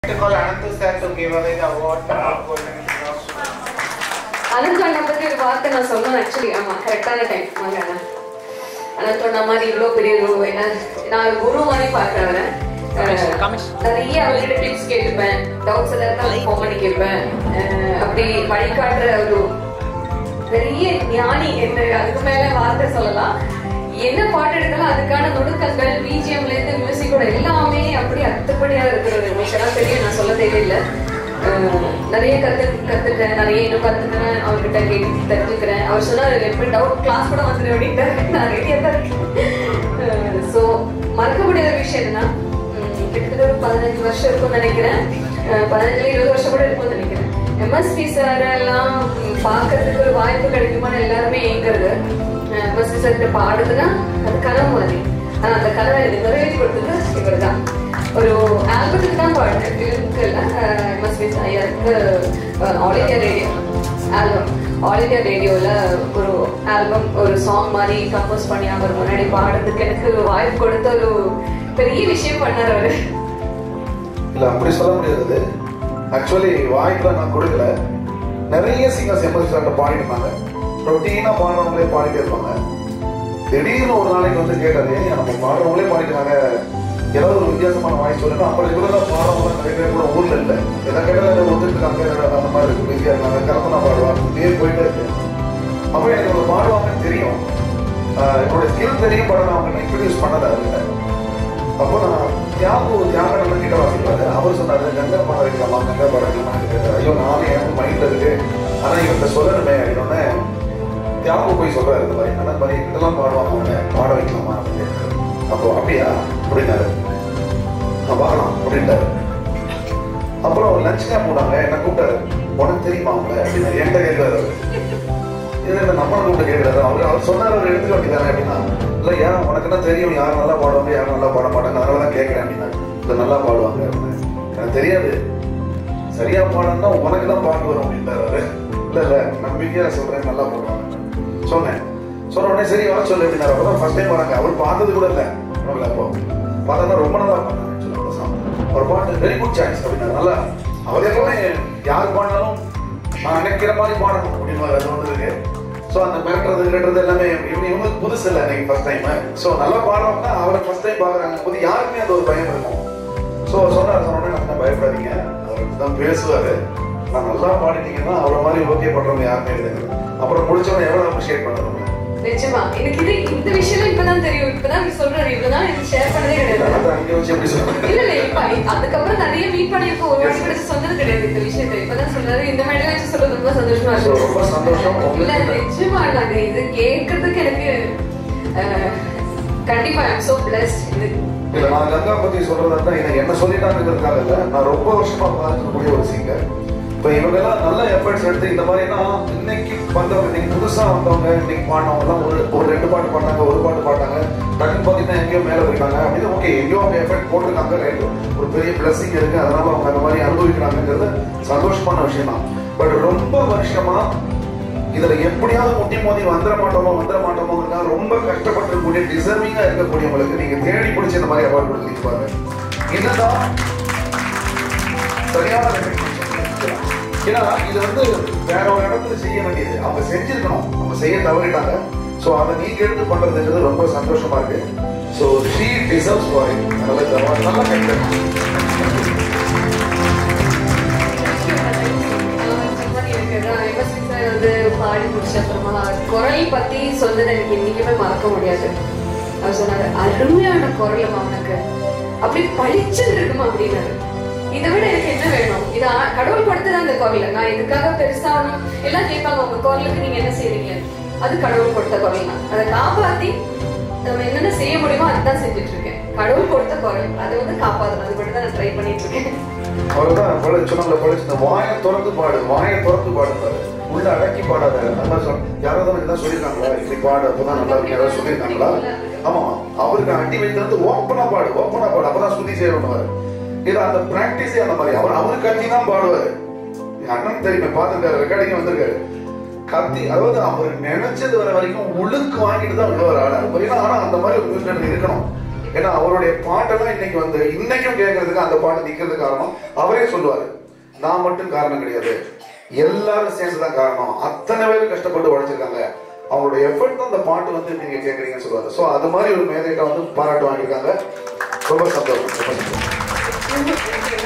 to call Anantu sir to give away the award for Golden Globe. அனந்தோட பத்தி ஒரு வார்த்தை நான் சொல்லணும் ஆக்சுவலி ஆமா கரெக்டான டைம் வாங்க அண்ணா அனந்தோட மாதிரி இவ்வளோ பெரிய ஒரு என்ன நான் ஒரு குரு மாதிரி பார்க்குறேன் நிறைய அவர்கிட்ட டிப்ஸ் கேட்டுப்பேன் டவுட்ஸ் எல்லாம் ஃபோன் பண்ணி கேட்பேன் அஹ் அப்படி வழிகாட்டுற ஒரு பெரிய ஞானி என்ன அதுக்கு மேல வார்த்தை சொல்லலாம் என்ன பாட்டு எடுத்தாலும் அதுக்கான நுணுக்கங்கள் பிஜிஎம்ல இருந்து மியூசிக்கோட எல்லாமே அப்படி அத்துப்படியா இருக்கிறது உங்களுக்கு எல்லாம் தெரியும் நான் சொல்ல தேவையில்லை அஹ் நிறைய கத்து கத்துட்டேன் நிறைய இன்னும் கத்துக்கிறேன் அவர்கிட்ட கேட்டு தெரிஞ்சுக்கிறேன் அவர் சொன்னார் எப்படி டவுட் கிளாஸ் கூட வந்துடு அப்படின்ட்டு நான் ரெடியாக தான் இருக்கேன் ஸோ மறக்க முடியாத விஷயம் என்னன்னா உம், கிட்டத்தட்ட ஒரு பதினஞ்சு வருஷம் இருக்கும்னு நினைக்கிறேன் அஹ் பதினஞ்சுல இருபது வருஷம் கூட இருக்கும்னு நினைக்கிறேன் எம்எஸ்பி சார் எல்லாம் உம், பார்க்கறதுக்கு ஒரு வாய்ப்பு கிடைக்குமான்னு எல்லாருமே ஏங்குறது எம்எஸ்பி சார் பாடுதுன்னா அது கனவு மாதிரி ஆனா அந்த கனவை எனக்கு நிறைவேற்றி கொடுத்தது இவர் தான் ஒரு ஆல்பத்துக்கு தான் பாடினேன் ஃபிலிமுக்கு இல்லை எம்எஸ்பி ஐயாருக்கு All India Radio album All India ரேடியோவில் ஒரு ஆல்பம் ஒரு சாங் மாதிரி கம்போஸ் பண்ணி அவர் முன்னாடி பாடுறதுக்கு எனக்கு ஒரு வாய்ப்பு கொடுத்த ஒரு பெரிய விஷயம் பண்ணார் அவரு இல்ல அப்படி சொல்ல முடியாது ஆக்சுவலி வாய்ப்புல நான் கொடுக்கல நிறைய சிங்கர்ஸ் எம்எஸ் சார்ட்ட பாடிருந்தாங்க ரொட்டீனா பாடுறவங்களே பாடிட்டே இருப்பாங்க திடீர்னு ஒரு நாளைக்கு வந்து கேட்டாரு "ஏன் நம்ம பாடுறவங்களே பாடிக்கிறாங்க ஏதாவது ஒரு வித்தியாசமான வாய்ஸ் சொல்லுங்க அப்படி கூட தான் பாடுறவங்க நிறைய பேர் கூட ஊர்ல இல்லை எதை கேட்டாலும் ஒத்துட்டு இருக்காங்க அந்த மாதிரி இருக்கு பிஸியா இருக்காங்க கல்பனா பாடுவா அப்படியே போயிட்டே இருக்கு அப்போ எனக்கு அவங்க பாடுவாங்கன்னு தெரியும் ஆஹ் என்னோட ஸ்கில் தெரியும் படம் நான் அவங்க இன்ட்ரடியூஸ் பண்ணல அதுல அப்போ நான் தியாகம் தியாக நம்ம கிட்ட வாசிப்பாரு அவர் சொன்னாரு கங்கா பாட வைக்கலாமா கங்கா பாட வைக்கலாமான்னு கேட்டாரு ஐயோ நானே எனக்கு மைண்ட்ல இருக்கு ஆனா இவங்க சொல்லணுமே அப்படின்னோடனே தியாகம் போய் சொல்றாரு இந்த மாதிரி அந்த மாதிரி இதெல்லாம் பாடுவாங்க அவங்க பாட வைக்கலாமா அப்படின்னு கேட்டாரு. அப்போ அப்படியா அப்படின்னாரு நான் பார்க்கலாம் அப்படின்ட்டாரு அப்புறம் லஞ்ச் டைம் போனாங்க என்ன கூப்பிட்டாரு உனக்கு தெரியுமா அவங்கள அப்படின்னு என்கிட்ட கேட்கிறாரு அவரு. இது என்ன நம்மளை கூப்பிட்டு கேட்கிறாரு அவர் அவர் சொன்னார் அவர் எடுத்துக்க வேண்டியதானே அப்படின்னா இல்ல ஏன் உனக்கு என்ன தெரியும் யார் நல்லா பாடுவாங்க யார் நல்லா பாட மாட்டாங்க அதனால தான் கேட்கிறேன் அப்படின்னா இல்ல நல்லா பாடுவாங்க அப்படின்னு. எனக்கு தெரியாது சரியா பாடணும்னா உனக்கு தான் பாட்டு வரும் அப்படின்றாரு அவரு இல்ல இல்ல நம்பிக்கையா சொல்றேன் நல்லா பாடுவாங்க சொன்னேன் சொன்ன உடனே சரி வர சொல்லு அப்படின்னாரு அப்பதான் ஃபர்ஸ்ட் டைம் வராங்க அவர் பார்த்தது கூட இல்ல உணவுல அப்போ பார்த்தா ரொம்ப நல்லா பண்ணாங்க actually அந்த song. ஒரு பாட்டு வெரி குட் சாய்ஸ் அப்படின்னாரு நல்லா அவர் எல்லாமே யார் பாடினாலும் நான் நினைக்கிற மாதிரி பாடணும் அப்படின்னு அது வந்து இருக்கு ஸோ அந்த மிரட்டுறது கிரட்டுறது எல்லாமே இவங்க இவங்களுக்கு புதுசு இல்லை இன்னைக்கு ஃபர்ஸ்ட் டைம் ஸோ நல்லா பாடுறவங்க அவரை ஃபர்ஸ்ட் டைம் பார்க்குறாங்க போது யாருக்குமே அந்த ஒரு பயம் இருக்கும் ஸோ சொன்னார் சொன்னோடனே நான் பயப்படாதீங்க அவர் தான் பேசுவாரு நான் நல்லா பாடிட்டீங்கன்னா அவரை மாதிரி ஓகே பண்றவங்க யாருமே இல்லைங்க அப்புறம் முடிச்சவங்க எவ்வளோ அப்ரிஷியேட் பண்ணுறவங்க நிஜமா எனக்கு இது இந்த விஷயம் இப்பதான் தெரியும் இப்பதான் நீ சொல்றாரு இவ்வளவுதான் எனக்கு ஷேர் பண்ணதே கிடையாது அதான் அங்கே வச்சு எப்படி சொல்றேன் இல்ல இல்ல இப்ப அதுக்கப்புறம் நிறைய மீட் பண்ணி இப்போ ஒரு வாட்டி கூட சொன்னது கிடையாது இந்த விஷயத்தை இப்பதான் சொல்றாரு இந்த மேடையில வச்சு சொல்றது ரொம்ப சந்தோஷமா So, இருக்கு ரொம்ப சந்தோஷம் இல்ல உங்களுக்கு நிச்சயமா நாங்க இது கேட்கறதுக்கு எனக்கு அஹ், கண்டிப்பா ஐம் சோ பிளஸ்ட் இது இல்ல நான் கங்கா பத்தி சொல்றதா இருந்தா எனக்கு என்ன சொல்லிட்டாங்கிறதுக்காக இல்ல நான் ரொம்ப வருஷமா பார்த்துக்கூடிய ஒரு சிங்கர் இப்போ இவங்க எல்லாம் நல்ல எஃபர்ட்ஸ் எடுத்து இந்த மாதிரினா இன்னைக்கு வந்தவங்க இன்னைக்கு புதுசா வந்தவங்க இன்னைக்கு பாடினவங்க எல்லாம் ஒரு ஒரு ரெண்டு பாட்டு பாடினாங்க ஒரு பாட்டு பாட்டாங்க டக்குன்னு பார்த்தீங்கன்னா எங்கேயோ மேல போயிட்டாங்க அப்படின்னு ஓகே எங்கேயோ அவங்க எஃபர்ட் போட்டுருக்காங்க ரைட் ஒரு பெரிய பிளஸிங் இருக்கு அதனால அவங்க அந்த மாதிரி அனுபவிக்கிறாங்கிறது சந்தோஷமான விஷயம் தான் பட் ரொம்ப வருஷமா இதுல எப்படியாவது முட்டி மோதி வந்துட மாட்டோமோ வந்துட மாட்டோமோங்கிறதுக்காக ரொம்ப கஷ்டப்பட்டு டிசர்விங்கா இருக்கக்கூடியவங்களுக்கு நீங்க தேடி பிடிச்ச இந்த மாதிரி அவார்டு கொடுத்துருக்கீங்க பாருங்க இதுதான் சரியான recognition. ஏன்னா இது வந்து வேற ஒரு இடத்துல செய்ய வேண்டியது அவங்க செஞ்சிருக்கணும் நம்ம செய்ய தவறிட்டாங்க ஸோ அதை நீங்க எடுத்து பண்றதுன்றது ரொம்ப சந்தோஷமா இருக்கு so she deserves for it நல்ல தவறு நல்ல கைத்தறி வந்து பாடி முடிச்ச அப்புறமா குரல் பத்தி சொன்னதை எனக்கு என்னைக்குமே மறக்க முடியாது அவர் சொன்னாரு அருமையான குரல் அவனுக்கு அப்படி பளிச்சுன்னு இருக்குமா அப்படின்னாரு இதை விட எனக்கு என்ன வேணும் இது ஆ- கடவுள் கொடுத்ததான் அந்த குரல் நான் இதுக்காக பெருசாகணும் எல்லாம் கேட்பாங்க உங்க குரலுக்கு நீங்க என்ன செய்றீங்க அது கடவுள் கொடுத்த குரல் தான் அதை காப்பாத்தி நம்ம என்னென்ன செய்ய முடியுமோ அதுதான் செஞ்சுட்டு இருக்கேன் கடவுள் கொடுத்த குரல் அதை வந்து காப்பாற்றணும் அது மட்டும் தான் நான் ட்ரை பண்ணிட்டு இருக்கேன் அவர்தான் பழ சொன்னாங்க பழிச்சு இந்த வாயை திறந்து பாடு வாயை திறந்து பாடுறாரு உள்ள அடக்கி பாடாத நல்லா சொல் யாராவது எனக்கு தான் சொல்லியிருக்காங்களா இப்படி பாடு அப்பதான் நல்லா இருக்கு யாராவது சொல்லியிருக்காங்களா ஆமா அவருக்கு அடி வைத்து வந்து ஓப்பனா பாடு ஓப்பனா பாடு அப்பதான் சுத்தி செய்யணும் இது அந்த பிராக்டிஸே அந்த மாதிரி அவர் அவர் கத்தி தான் பாடுவாரு என் அண்ணன் தெரியுமே பார்த்துருக்காரு ரெக்கார்டிங் வந்திருக்காரு கத்தி அதாவது அவர் நினைச்சது வர வரைக்கும் உழுக்கு வாங்கிட்டு தான் விடுவார் ஆளு அது மாதிரி ஆனா அந்த மாதிரி ஒரு மியூசிக் இருக்கணும் ஏன்னா அவருடைய பாட்டெல்லாம் இன்னைக்கு வந்து இன்னைக்கும் கேட்கறதுக்கு அந்த பாட்டு நிக்கிறதுக்கு காரணம் அவரே சொல்லுவாரு நான் மட்டும் காரணம் கிடையாது எல்லாரும் சேர்ந்து தான் காரணம் அத்தனை பேர் கஷ்டப்பட்டு உழைச்சிருக்காங்க அவங்களோட எஃபர்ட் தான் அந்த பாட்டு வந்து நீங்க கேட்குறீங்கன்னு சொல்லுவாரு ஸோ அது மாதிரி ஒரு மேதைகிட்ட வந்து பாராட்டு வாங்கியிருக்காங்க ரொம்ப சந்தோஷம் ரொம்ப சந்தோஷம்